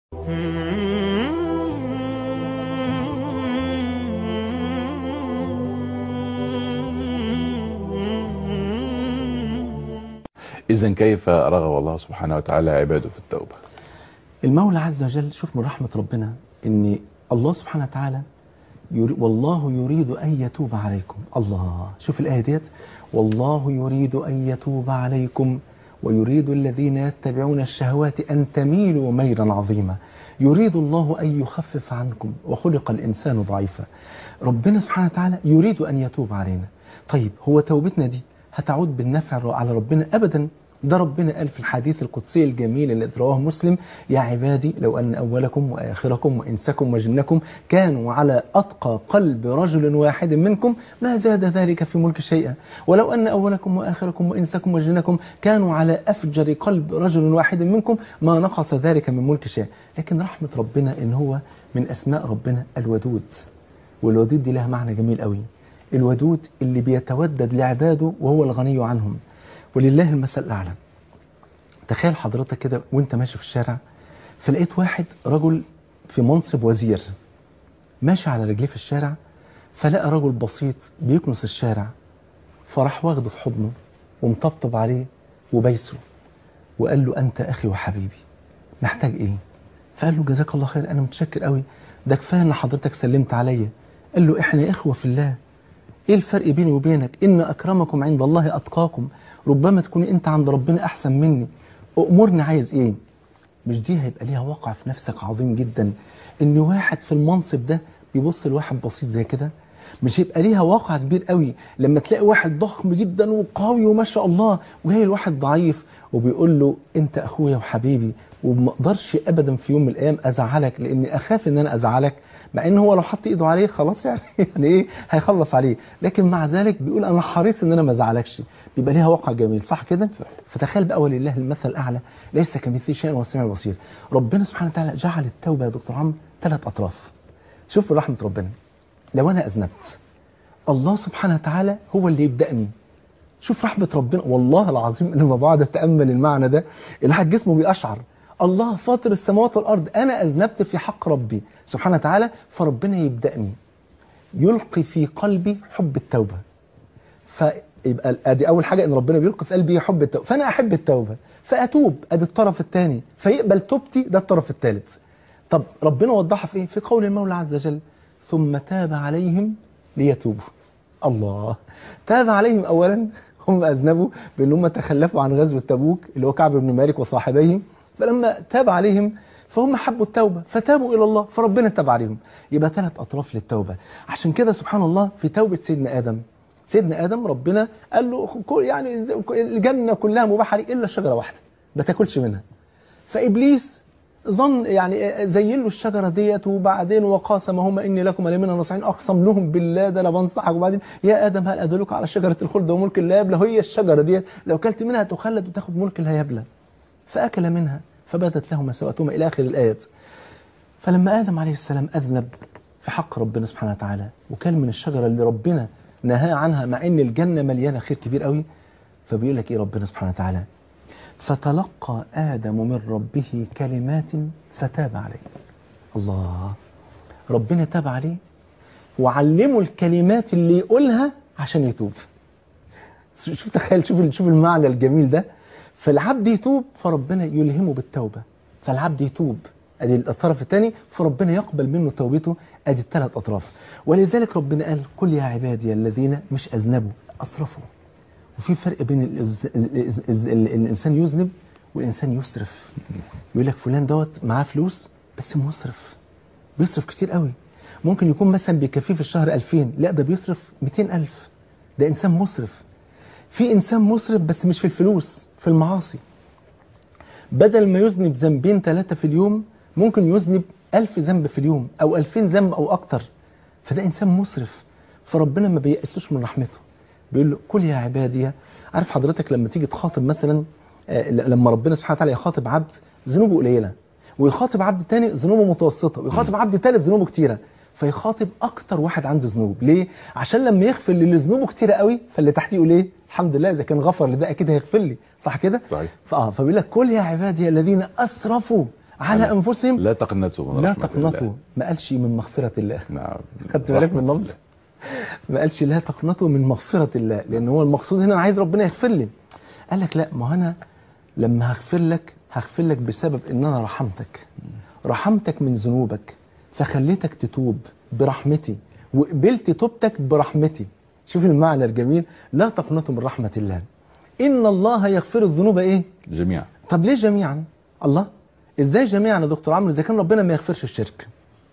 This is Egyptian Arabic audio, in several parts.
إذا كيف رغب الله سبحانه وتعالى عباده في التوبة المولى عز وجل شوف من رحمة ربنا ان الله سبحانه وتعالى يري والله يريد أن يتوب عليكم الله شوف الآية ديت والله يريد أن يتوب عليكم ويريد الذين يتبعون الشهوات أن تميلوا ميلا عظيما يريد الله أن يخفف عنكم وخلق الإنسان ضعيفا ربنا سبحانه وتعالى يريد أن يتوب علينا طيب هو توبتنا دي هتعود بالنفع على ربنا أبدا ده ربنا قال في الحديث القدسي الجميل الذي رواه مسلم يا عبادي لو أن أولكم وآخركم وإنسكم وجنكم كانوا على أتقى قلب رجل واحد منكم ما زاد ذلك في ملك شيئا ولو أن أولكم وآخركم وإنسكم وجنكم كانوا على أفجر قلب رجل واحد منكم ما نقص ذلك من ملك شيئا لكن رحمة ربنا إن هو من أسماء ربنا الودود والودود دي لها معنى جميل قوي الودود اللي بيتودد لعباده وهو الغني عنهم ولله المثل الأعلى تخيل حضرتك كده وانت ماشي في الشارع فلقيت واحد رجل في منصب وزير ماشي على رجليه في الشارع فلقى رجل بسيط بيكنس الشارع فراح واخده في حضنه ومطبطب عليه وبيسه وقال له أنت أخي وحبيبي محتاج إيه فقال له جزاك الله خير أنا متشكر قوي ده كفايه ان حضرتك سلمت عليا قال له احنا اخوه في الله ايه الفرق بيني وبينك ان اكرمكم عند الله اتقاكم ربما تكون انت عند ربنا احسن مني امرني عايز ايه مش دي هيبقى ليها واقع في نفسك عظيم جدا ان واحد في المنصب ده بيبص لواحد بسيط زي كده مش هيبقى ليها واقع كبير قوي لما تلاقي واحد ضخم جدا وقوي وما شاء الله وجاي لواحد ضعيف وبيقول له انت اخويا وحبيبي وما اقدرش ابدا في يوم من الايام ازعلك لاني اخاف ان انا ازعلك مع ان هو لو حط ايده عليه خلاص يعني يعني ايه هيخلص عليه لكن مع ذلك بيقول انا حريص ان انا ما ازعلكش بيبقى ليها واقع جميل صح كده فتخيل بقى ولله المثل الاعلى ليس كمثله شيء وهو السميع البصير ربنا سبحانه وتعالى جعل التوبه يا دكتور عمرو ثلاث اطراف شوف رحمه ربنا لو انا اذنبت الله سبحانه وتعالى هو اللي يبدأني شوف رحمة ربنا والله العظيم لما بقعد اتامل المعنى ده الواحد جسمه بيقشعر الله فاطر السماوات والارض انا اذنبت في حق ربي سبحانه وتعالى فربنا يبدأني يلقي في قلبي حب التوبة فيبقى ادي اول حاجه ان ربنا بيلقي في قلبي حب التوبه فانا احب التوبه فاتوب ادي الطرف الثاني فيقبل توبتي ده الطرف الثالث طب ربنا وضحها في ايه في قول المولى عز وجل ثم تاب عليهم ليتوبوا الله تاب عليهم اولا هم اذنبوا بان هم تخلفوا عن غزوه تبوك اللي هو كعب بن مالك وصاحبيه فلما تاب عليهم فهم حبوا التوبة فتابوا إلى الله فربنا تاب عليهم يبقى ثلاث أطراف للتوبة عشان كده سبحان الله في توبة سيدنا آدم سيدنا آدم ربنا قال له يعني الجنة كلها مباحة لي إلا شجرة واحدة ما تاكلش منها فإبليس ظن يعني زين له الشجرة ديت وبعدين وقاسمهما إني لكم لمن الناصحين أقسم لهم بالله ده لبنصحك وبعدين يا آدم هل أدلك على شجرة الخلد وملك لا يبلى هي الشجرة ديت لو كلت منها تخلد وتاخد ملك لا يبلى فأكل منها فبدت لهما سوءتهما إلى آخر الآيات فلما آدم عليه السلام أذنب في حق ربنا سبحانه وتعالى وكان من الشجرة اللي ربنا نهى عنها مع ان الجنة مليانة خير كبير قوي فبيقول لك ايه ربنا سبحانه وتعالى فتلقى آدم من ربه كلمات فتاب عليه الله ربنا تاب عليه وعلمه الكلمات اللي يقولها عشان يتوب شوف تخيل شوف شوف المعنى الجميل ده فالعبد يتوب فربنا يلهمه بالتوبة فالعبد يتوب ادي الطرف الثاني فربنا يقبل منه توبته ادي الثلاث اطراف ولذلك ربنا قال قل يا عبادي الذين مش اذنبوا اسرفوا وفي فرق بين الإز... الإز... الإز... الانسان يذنب والانسان يسرف يقول لك فلان دوت معاه فلوس بس مسرف بيصرف كتير قوي ممكن يكون مثلا بيكفيه في الشهر 2000 لا ده بيصرف 200000 ده انسان مسرف في انسان مسرف بس مش في الفلوس في المعاصي بدل ما يذنب ذنبين ثلاثة في اليوم ممكن يذنب ألف ذنب في اليوم أو ألفين ذنب أو أكتر فده إنسان مسرف فربنا ما بيأسوش من رحمته بيقول له كل يا عبادي عارف حضرتك لما تيجي تخاطب مثلا لما ربنا سبحانه وتعالى يخاطب عبد ذنوبه قليلة ويخاطب عبد تاني ذنوبه متوسطة ويخاطب عبد تالت ذنوبه كتيرة فيخاطب اكتر واحد عنده ذنوب ليه عشان لما يغفر للي ذنوبه كتيره قوي فاللي تحتيه يقول ايه الحمد لله اذا كان غفر لده اكيد هيغفر لي صح كده صحيح فاه فبيقول لك كل يا عبادي الذين اسرفوا على على- انفسهم لا تقنطوا من لا رحمة تقنطوا الله. ما قالش من مغفرة الله نعم خدت بالك من اللفظ ما قالش لا تقنطوا من مغفرة الله لأن هو المقصود هنا أنا عايز ربنا يغفر لي قال لك لا ما أنا لما هغفر لك هغفر لك بسبب إن أنا رحمتك رحمتك من ذنوبك فخليتك تتوب برحمتي وقبلت توبتك برحمتي شوف المعنى الجميل لا تقنطوا من رحمة الله إن الله يغفر الذنوب إيه جميعا طب ليه جميعا الله ازاي جميعا يا دكتور عمرو اذا كان ربنا ما يغفرش الشرك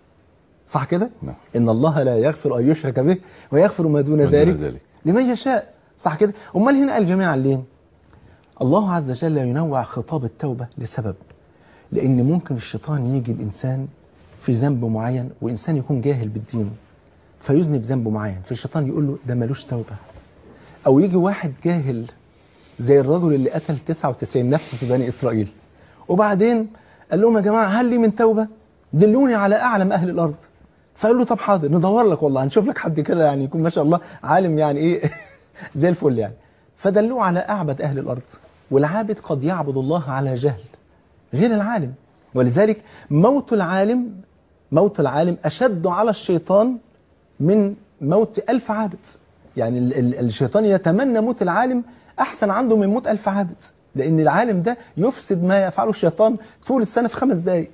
صح كده نعم ان الله لا يغفر ان يشرك به ويغفر ما دون من دون ذلك ذلك. لمن يشاء صح كده امال هنا قال جميعا ليه الله عز وجل ينوع خطاب التوبه لسبب لان ممكن الشيطان يجي الانسان في ذنب معين وانسان يكون جاهل بالدين فيذنب ذنب معين فالشيطان يقول له ده ملوش توبه او يجي واحد جاهل زي الرجل اللي قتل 99 نفس في بني اسرائيل وبعدين قال لهم يا جماعه هل لي من توبه دلوني على اعلم اهل الارض فقال له طب حاضر ندور لك والله هنشوف لك حد كده يعني يكون ما شاء الله عالم يعني ايه زي الفل يعني فدلوه على اعبد اهل الارض والعابد قد يعبد الله على جهل غير العالم ولذلك موت العالم موت العالم اشد على الشيطان من موت ألف عابد يعني ال- ال- الشيطان يتمنى موت العالم أحسن عنده من موت ألف عابد لأن العالم ده يفسد ما يفعله الشيطان طول السنة في خمس دقايق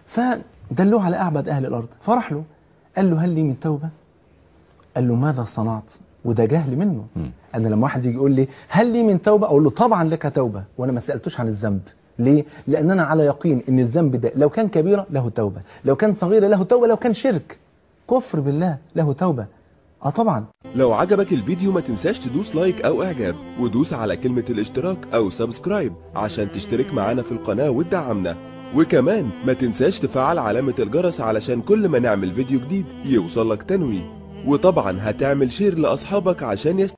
فدلوه على أعبد أهل الأرض فرح له قال له هل لي من توبة قال له ماذا صنعت وده جهل منه مم. أنا لما واحد يجي يقول لي هل لي من توبة أقول له طبعا لك توبة وأنا ما سألتوش عن الذنب ليه؟ لأن أنا على يقين إن الذنب ده لو كان كبيرة له توبة لو كان صغيرة له توبة لو كان شرك كفر بالله له توبة اه طبعا لو عجبك الفيديو ما تنساش تدوس لايك او اعجاب ودوس على كلمة الاشتراك او سبسكرايب عشان تشترك معانا في القناة وتدعمنا وكمان ما تنساش تفعل علامة الجرس علشان كل ما نعمل فيديو جديد يوصلك تنويه وطبعا هتعمل شير لاصحابك عشان يست...